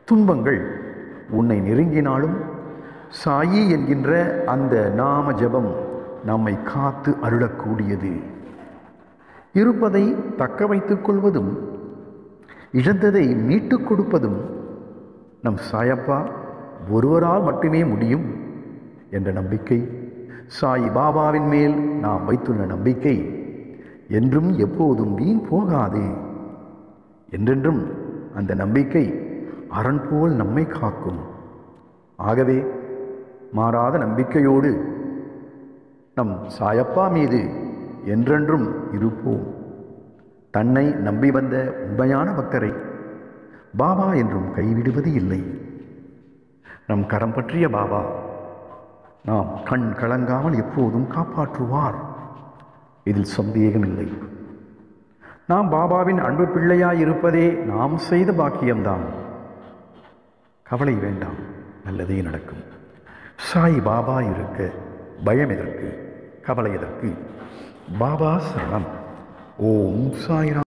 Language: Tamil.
துன்பங்கள் உன்னை நெருங்கினாலும் சாயி என்கின்ற அந்த நாம ஜெபம் நம்மை காத்து அருளக்கூடியது இருப்பதை தக்க வைத்துக் கொள்வதும் இழந்ததை மீட்டுக் கொடுப்பதும் நம் சாயப்பா ஒருவரால் மட்டுமே முடியும் என்ற நம்பிக்கை சாய் பாபாவின் மேல் நாம் வைத்துள்ள நம்பிக்கை என்றும் எப்போதும் வீண் போகாது என்றென்றும் அந்த நம்பிக்கை அரண் போல் நம்மை காக்கும் ஆகவே மாறாத நம்பிக்கையோடு நம் சாயப்பா மீது என்றென்றும் இருப்போம் தன்னை நம்பி வந்த உண்மையான பக்தரை பாபா என்றும் கைவிடுவது இல்லை நம் கரம் பற்றிய பாபா நாம் கண் கலங்காமல் எப்போதும் காப்பாற்றுவார் இதில் சந்தேகமில்லை நாம் பாபாவின் அன்பு பிள்ளையாய் இருப்பதே நாம் செய்த பாக்கியம்தான் கவலை வேண்டாம் நல்லதே நடக்கும் சாய் பாபா இருக்க பயம் எதற்கு கவலை எதற்கு பாபா சரணம் ஓம் சாய்ராம்